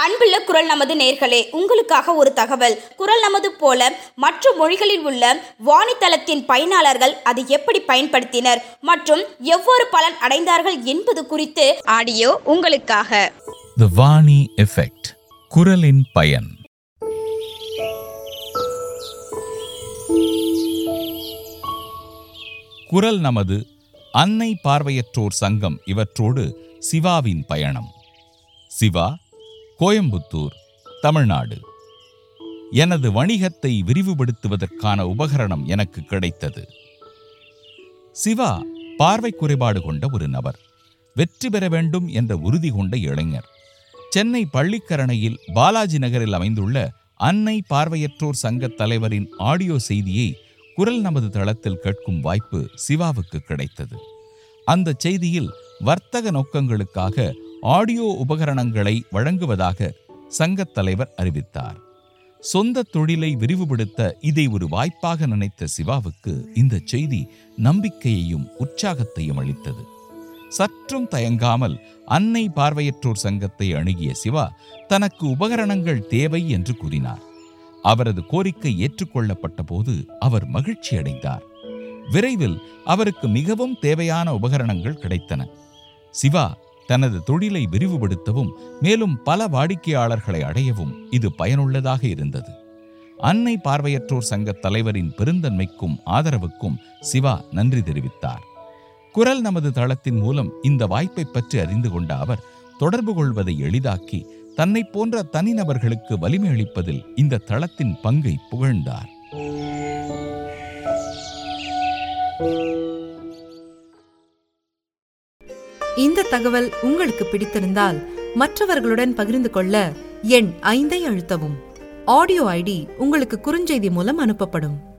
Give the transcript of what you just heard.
அன்புள்ள குரல் நமது நேர்களே உங்களுக்காக ஒரு தகவல் குரல் நமது போல மற்ற மொழிகளில் உள்ள வாணித்தளத்தின் பயனாளர்கள் அதை எப்படி பயன்படுத்தினர் மற்றும் எவ்வாறு பலன் அடைந்தார்கள் என்பது குறித்து ஆடியோ உங்களுக்காக த வாணி எஃபெக்ட் குரலின் பயன் குரல் நமது அன்னை பார்வையற்றோர் சங்கம் இவற்றோடு சிவாவின் பயணம் சிவா கோயம்புத்தூர் தமிழ்நாடு எனது வணிகத்தை விரிவுபடுத்துவதற்கான உபகரணம் எனக்கு கிடைத்தது சிவா பார்வை குறைபாடு கொண்ட ஒரு நபர் வெற்றி பெற வேண்டும் என்ற உறுதி கொண்ட இளைஞர் சென்னை பள்ளிக்கரணையில் பாலாஜி நகரில் அமைந்துள்ள அன்னை பார்வையற்றோர் சங்கத் தலைவரின் ஆடியோ செய்தியை குரல் நமது தளத்தில் கேட்கும் வாய்ப்பு சிவாவுக்கு கிடைத்தது அந்த செய்தியில் வர்த்தக நோக்கங்களுக்காக ஆடியோ உபகரணங்களை வழங்குவதாக சங்கத் தலைவர் அறிவித்தார் சொந்த தொழிலை விரிவுபடுத்த இதை ஒரு வாய்ப்பாக நினைத்த சிவாவுக்கு இந்த செய்தி நம்பிக்கையையும் உற்சாகத்தையும் அளித்தது சற்றும் தயங்காமல் அன்னை பார்வையற்றோர் சங்கத்தை அணுகிய சிவா தனக்கு உபகரணங்கள் தேவை என்று கூறினார் அவரது கோரிக்கை ஏற்றுக்கொள்ளப்பட்ட போது அவர் மகிழ்ச்சி அடைந்தார் விரைவில் அவருக்கு மிகவும் தேவையான உபகரணங்கள் கிடைத்தன சிவா தனது தொழிலை விரிவுபடுத்தவும் மேலும் பல வாடிக்கையாளர்களை அடையவும் இது பயனுள்ளதாக இருந்தது அன்னை பார்வையற்றோர் சங்க தலைவரின் பெருந்தன்மைக்கும் ஆதரவுக்கும் சிவா நன்றி தெரிவித்தார் குரல் நமது தளத்தின் மூலம் இந்த வாய்ப்பை பற்றி அறிந்து கொண்ட அவர் தொடர்பு கொள்வதை எளிதாக்கி தன்னை போன்ற தனிநபர்களுக்கு வலிமை அளிப்பதில் இந்த தளத்தின் பங்கை புகழ்ந்தார் இந்த தகவல் உங்களுக்கு பிடித்திருந்தால் மற்றவர்களுடன் பகிர்ந்து கொள்ள எண் ஐந்தை அழுத்தவும் ஆடியோ ஐடி உங்களுக்கு குறுஞ்செய்தி மூலம் அனுப்பப்படும்